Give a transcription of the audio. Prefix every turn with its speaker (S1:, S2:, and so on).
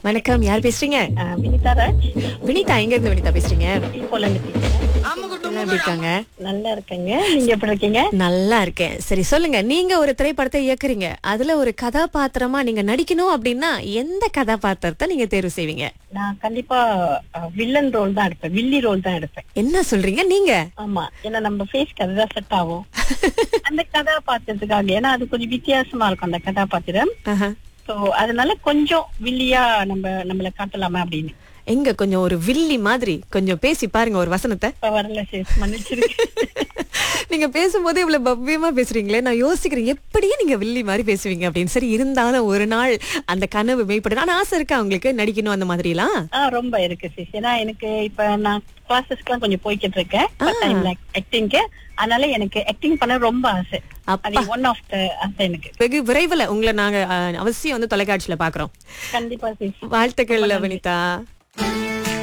S1: வணக்கம் யார் பேசுறீங்க
S2: ஆஹ் வினிதா ராஜ்
S1: வினிதா எங்க இருந்து வினிதா பேசுறீங்க
S2: போலந்து பேசுறேன்
S1: எல்லாம் எப்படி இருக்காங்க
S2: நல்லா இருக்கேங்க நீங்க எப்படி இருக்கீங்க
S1: நல்லா இருக்கேன் சரி சொல்லுங்க நீங்க ஒரு திரைப்படத்தை இயக்குறீங்க அதுல ஒரு கதாபாத்திரமா நீங்க நடிக்கணும் அப்படின்னா எந்த கதாபாத்திரத்தை நீங்க தேர்வு செய்வீங்க
S2: நான் கண்டிப்பா வில்லன் ரோல் தான் எடுப்பேன் வில்லி ரோல் தான் எடுப்பேன்
S1: என்ன சொல்றீங்க நீங்க
S2: ஆமா ஏன்னா நம்ம ஃபேஸ்க்கு அதுதான் செட் ஆகும் அந்த கதாபாத்திரத்துக்காக ஏன்னா அது கொஞ்சம் வித்தியாசமா இருக்கும் அந்த கதாபாத்திரம்
S1: ஆஹா.
S2: சோ அதனால கொஞ்சம் வில்லியா நம்ம நம்மள காட்டலாமா அப்படின்னு
S1: எங்க கொஞ்சம் ஒரு வில்லி மாதிரி கொஞ்சம் பேசி பாருங்க ஒரு வசனத்தை
S2: இப்ப வரல சேஸ் மன்னிச்சிருக்கேன்
S1: நீங்க பேசும்போது இவ்வளவு பவ்யமா பேசுறீங்களே நான் யோசிக்கிறேன் எப்படியே நீங்க வில்லி மாதிரி பேசுவீங்க அப்படின்னு சரி இருந்தாலும் ஒரு நாள் அந்த கனவு மேம்படுது ஆனா ஆசை இருக்கா உங்களுக்கு நடிக்கணும் அந்த மாதிரி எல்லாம்
S2: ஆஹ் ரொம்ப இருக்கு சிஸ் ஏன்னா எனக்கு இப்ப நான் கிளாஸஸ்க்குலாம் கொஞ்சம் போய்கிட்டு இருக்கேன் ஆக்டிங்க்கு அதனால எனக்கு ஆக்டிங் பண்ண ரொம்ப ஆசை அது ஒன் ஆஃப் த ஆசை எனக்கு
S1: வெகு விரைவில் உங்களை நாங்க அஹ், அவசியம் வந்து தொலைக்காட்சியில பாக்குறோம்
S2: கண்டிப்பா சிஸ்
S1: வாழ்த்துக்கள் வனிதா